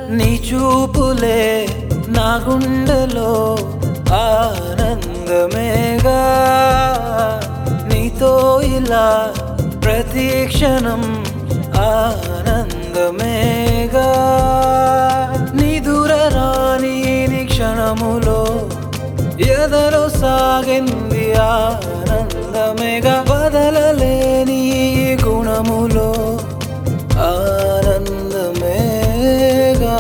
నీ చూపులే నా గుండెలో ఆనందమేగా నీతో ఇలా ప్రతి క్షణం ఆనందమేగా నీ దూరరాని నీ క్షణములో ఎదలో సాగింది ఆనందమేగా బదలలేని ఈ గుణములో ఆనందమేగా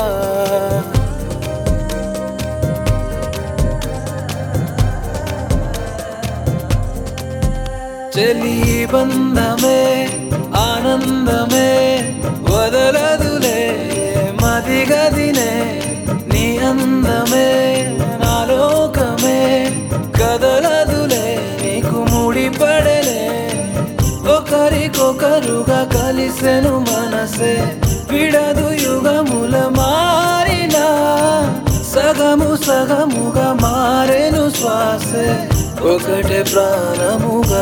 చెలి బంధమే ఆనందమే వదలదులే మది గదినే నీ అందమే నా లోకమే కదలదులే నీకు ముడిపడలే ఒకరికొకరుగా కలిసెను మనసే విడదు యుగముల మారినా సగము సగముగా మారెను శ్వాసే ఒకటే ప్రాణముగా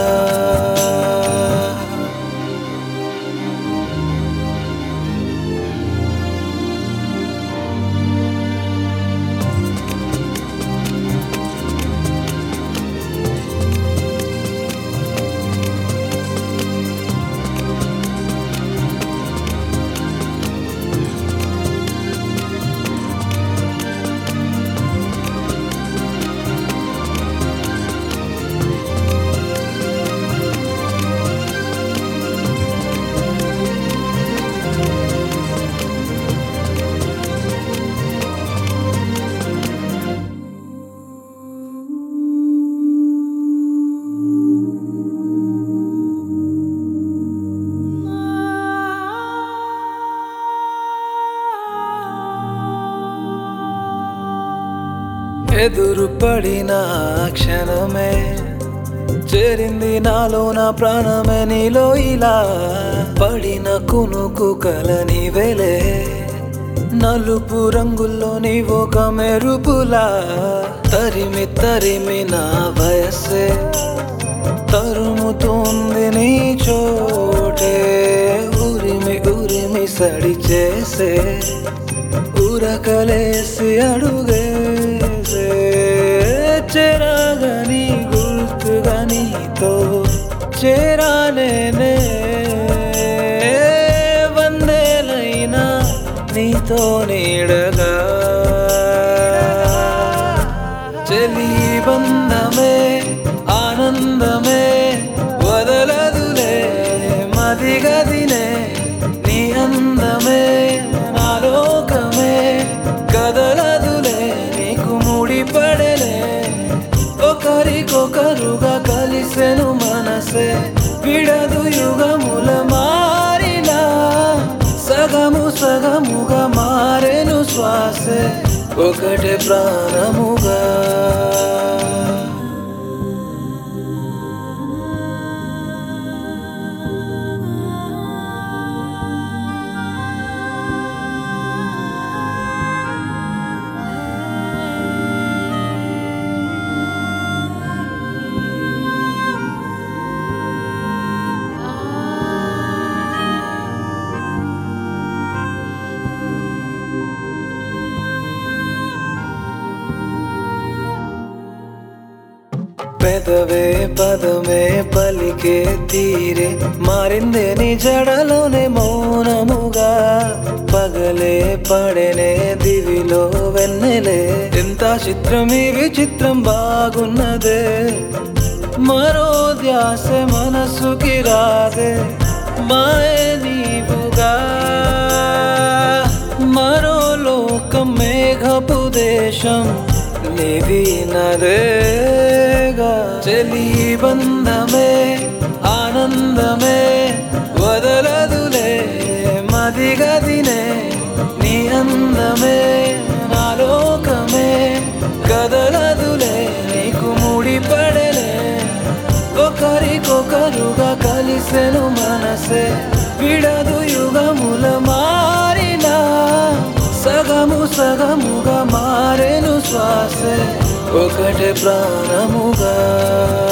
ఎదురు పడిన ఆ క్షణమే చేరింది నాలో నా ప్రాణమే నీలో ఇలా పడిన కునుకు కలని వెలే నలుపు రంగుల్లో నీ ఒక మెరుపులా తరిమి తరిమి నా వయసే తరుముతుంది నీ చోటే ఉరిమి ఉరిమి సడి చేసే ఉరకలేసి అడుగేసే చెరగని గుర్తుగా నీతో చేరానేనే వందేలైనా నీతో నీడగా చెలి బంధమే ఆనందమే వదలదులే మది గదినే నీ అందమే నా లోకమే కదలదులే నీకు ముడిపడలే ఒకరికొకరుగా కలిసెను మనసే విడదు యుగముల మారినా సగము సగముగా మారెను శ్వాసే ఒకటే ప్రాణముగా పెదవే పదమే పలికే తీరే మారిందే నీ జడలోనే మౌనముగా పగలే పడెనే దివిలో వెన్నెలే ఎంత చిత్రం ఈ విచిత్రం బాగున్నదే మరో ధ్యాస మనసుకి రాదే మాయ నీవుగా మరో లోకం మేఘపు దేశం నివి నదేగా చెలి బంధమే ఆనందమే వదలదులే మది గదినే నీ అందమే నా లోకమే కదలదులే నీకు ముడిపడలే ఒకరికొకరుగా కలిసెను మనసే విడదు యుగముల మారినా సగము సగముగా మారెను శ్వాసే ఒకటే ప్రాణముగా